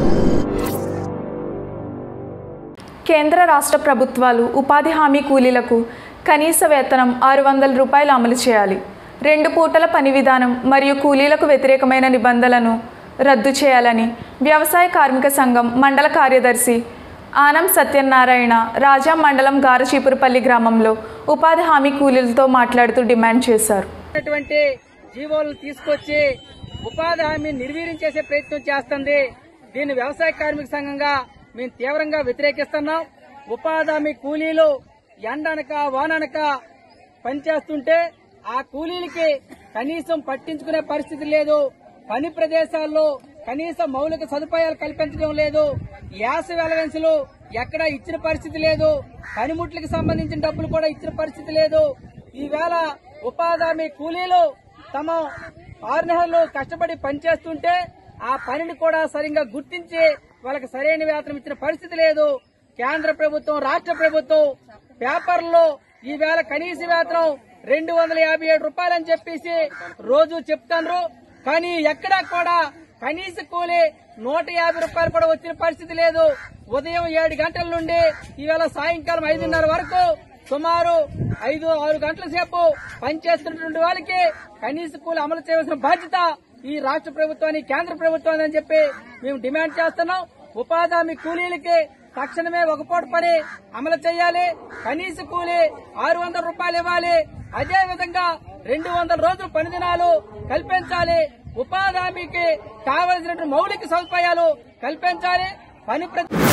కేంద్ర రాష్ట్ర ప్రభుత్వాలు ఉపాధి హామీ కూలీలకు కనీస వేతనం ఆరు వందల రూపాయలు అమలు చేయాలి రెండు పూటల పని విధానం మరియు కూలీలకు వ్యతిరేకమైన నిబంధనలను రద్దు చేయాలని వ్యవసాయ కార్మిక సంఘం మండల కార్యదర్శి ఆనం సత్యనారాయణ రాజా మండలం గారచీపురపల్లి గ్రామంలో ఉపాధి హామీ కూలీలతో మాట్లాడుతూ డిమాండ్ చేశారు ఉన్నటువంటి జీవోలను తీసుకొచ్చి ఉపాధి హామీ నిర్వీర్యం చేసే ప్రయత్నం చేస్తుంది దీన్ని వ్యవసాయ కార్మిక సంఘంగా మేము తీవ్రంగా వ్యతిరేకిస్తున్నాం ఉపాధి హామీ కూలీలు ఎండనక వాననక పనిచేస్తుంటే ఆ కూలీలకి కనీసం పట్టించుకునే పరిస్థితి లేదు పని ప్రదేశాల్లో కనీసం మౌలిక సదుపాయాలు కల్పించడం లేదు యాస వెలవెన్సులు ఎక్కడ ఇచ్చిన పరిస్థితి లేదు పనిముట్లకు సంబంధించిన డబ్బులు కూడా ఇచ్చిన పరిస్థితి లేదు ఈవేళ ఉపాధి హామీ కూలీలు తమ ఆరు నెలలు కష్టపడి పనిచేస్తుంటే ఆ పనిని కూడా సరిగ్గా గుర్తించి వాళ్ళకి సరైన వేతనం ఇచ్చిన పరిస్థితి లేదు కేంద్ర ప్రభుత్వం రాష్ట్ర ప్రభుత్వం పేపర్లో ఈవేళ కనీస వేతనం రెండు వందల యాభై ఏడు రూపాయలని చెప్పేసి రోజు చెప్తాండ్రు కానీ ఎక్కడా కూడా కనీస కూలి నూట యాభై రూపాయలు కూడా వచ్చిన పరిస్థితి లేదు ఉదయం ఏడు గంటల నుండి ఈవేళ సాయంకాలం ఐదున్నర వరకు సుమారు ఐదు ఆరు గంటల సేపు పనిచేస్తున్నటువంటి వాళ్ళకి కనీస కూలి అమలు చేయవలసిన బాధ్యత ఈ రాష్ట్ర ప్రభుత్వానికి కేంద్ర ప్రభుత్వాన్ని అని చెప్పి మేము డిమాండ్ చేస్తున్నాం ఉపాధి హామీ కూలీలకి తక్షణమే ఒక పూట పని అమలు చేయాలి కనీస కూలి ఆరు వందల రూపాయలు ఇవ్వాలి అదే విధంగా రెండు వందల రోజులు పని దినాలు కల్పించాలి ఉపాధి హామీకి కావలసినటువంటి మౌలిక సదుపాయాలు కల్పించాలి పని ప్రతి